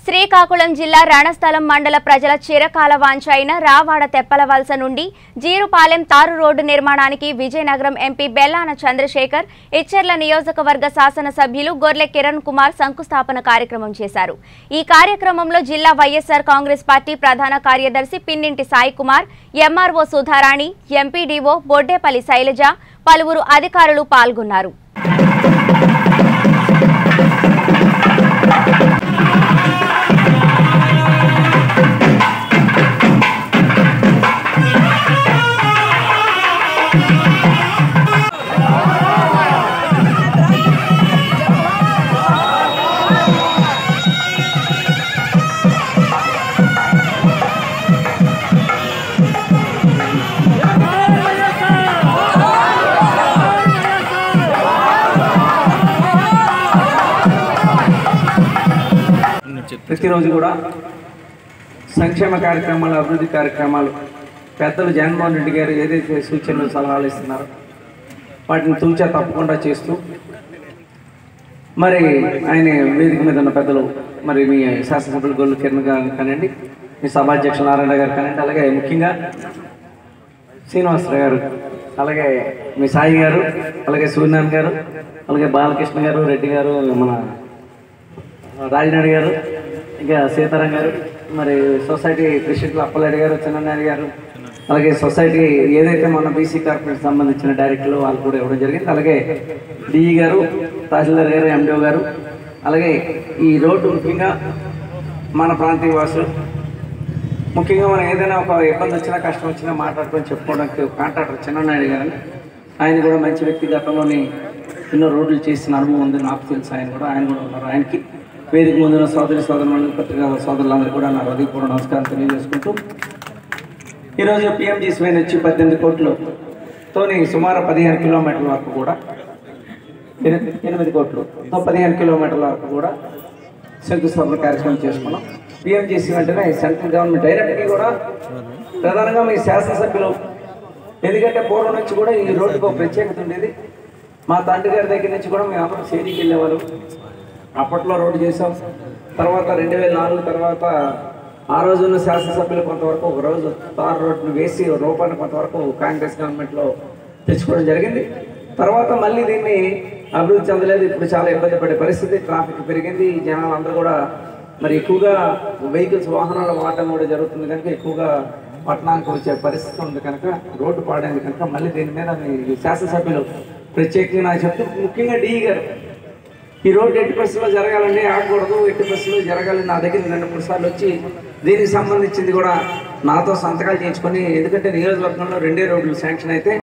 శ్రీకాకుళం జిల్లా రణస్థలం మండల ప్రజల చిరకాల వాంఛ అయిన రావాడ తెప్పల వలస నుండి జీరుపాలెం తారు రోడ్డు నిర్మాణానికి విజయనగరం ఎంపీ బెల్లాన చంద్రశేఖర్ ఇచ్చెర్ల నియోజకవర్గ శాసనసభ్యులు గొర్లె కిరణ్ కుమార్ శంకుస్థాపన కార్యక్రమం చేశారు ఈ కార్యక్రమంలో జిల్లా వైఎస్ఆర్ కాంగ్రెస్ పార్టీ ప్రధాన కార్యదర్శి పిన్నింటి సాయి కుమార్ ఎంఆర్ఓ సుధారాణి ఎంపీడీఓ బొడ్డేపల్లి శైలజ పలువురు అధికారులు పాల్గొన్నారు ప్రతిరోజు కూడా సంక్షేమ కార్యక్రమాలు అభివృద్ధి కార్యక్రమాలు పెద్దలు జగన్మోహన్ రెడ్డి గారు ఏదైతే సూచనలు సలహాలు ఇస్తున్నారో వాటిని తూచా తప్పకుండా చేస్తూ మరి ఆయన వేదిక మీద ఉన్న పెద్దలు మరి మీ శాసనసభ్యులు గొల్లు కిరణ్ గారు కానివ్వండి మీ సభాధ్యక్షులు నారాయణ గారు కానివ్వండి అలాగే ముఖ్యంగా శ్రీనివాసరావు గారు అలాగే మీ సాయి గారు అలాగే సూర్యనారాయణ గారు అలాగే బాలకృష్ణ గారు రెడ్డి గారు మన రాజనాయుడు గారు ఇంకా సీతారాం గారు మరి సొసైటీ ప్రెసిడెంట్లు అప్పలరెడ్డి గారు చిన్ననాయుడు గారు అలాగే సొసైటీ ఏదైతే మన బీసీ కార్పొరేషన్ సంబంధించిన డైరెక్టర్లు వాళ్ళు కూడా ఇవ్వడం జరిగింది అలాగే డిఈ గారు తహసీల్దార్ గారు ఎండిఓ గారు అలాగే ఈ రోడ్డు ముఖ్యంగా మన ప్రాంతీయ వాసులు ముఖ్యంగా మనం ఏదైనా ఒక ఇబ్బంది వచ్చినా కష్టం వచ్చినా మాట్లాడుకొని చెప్పుకోవడానికి కాంట్రాక్టర్ చిన్ననాయుడు గారని ఆయన కూడా మంచి వ్యక్తి గతంలోని ఎన్నో రోడ్లు చేసిన అనుభవం ఉంది నాకు తెలుసు ఆయన కూడా ఆయన కూడా ఉన్నారు ఆయనకి వేదిక ముందున్న సోదరి సోదరులు పత్రికా సోదరులందరూ కూడా నా హృదయపూర్వ నమస్కారం తెలియజేసుకుంటూ ఈరోజు పిఎంజీ స్వైన్ వచ్చి పద్దెనిమిది కోట్లతోని సుమారు పదిహేను కిలోమీటర్ల వరకు కూడా ఎని- ఎనిమిది కోట్లు తో పదిహేను కిలోమీటర్ల వరకు కూడా శంకుస్థాపన కార్యక్రమం చేసుకున్నాం పిఎంజీసీ వెంటనే సెంట్రల్ గవర్నమెంట్ డైరెక్ట్గా కూడా ప్రధానంగా మీ శాసనసభ్యులు ఎందుకంటే పూర్వం నుంచి కూడా ఈ రోడ్డుకు ఒక ప్రత్యేకత ఉండేది మా తండ్రి గారి దగ్గర నుంచి కూడా మేము అందరం సేరీకి వెళ్ళేవాళ్ళం అప్పట్లో రోడ్డు చేసాం తర్వాత రెండు వేల నాలుగు తర్వాత ఆ రోజు ఉన్న శాసనసభ్యులు కొంతవరకు ఒక రోజు తార్ రోడ్డును వేసి రూపాన్ని కొంతవరకు కాంగ్రెస్ గవర్నమెంట్లో తెచ్చుకోవడం జరిగింది తర్వాత మళ్ళీ దీన్ని అభివృద్ధి చెందలేదు ఇప్పుడు చాలా ఇబ్బంది పడే పరిస్థితి ట్రాఫిక్ పెరిగింది జనాలు అందరూ కూడా మరి ఎక్కువగా వెహికల్స్ వాహనాల వాడటం కూడా జరుగుతుంది కనుక ఎక్కువగా పట్టణానికి వచ్చే పరిస్థితి ఉంది కనుక రోడ్డు పాడైంది కనుక మళ్ళీ దీని మీద మీ శాసనసభ్యులు ప్రత్యేకంగా నాకు చెప్తూ ముఖ్యంగా డిఈ గారు ఈ రోడ్డు ఎట్టి పరిస్థితుల్లో జరగాలండి ఆగకూడదు ఎట్టి పరిస్థితుల్లో జరగాలని నా దగ్గర రెండు మూడు సార్లు వచ్చి దీనికి సంబంధించింది కూడా నాతో సంతకాలు చేయించుకొని ఎందుకంటే నియోజకవర్గంలో రెండే రోడ్లు శాంక్షన్ అయితే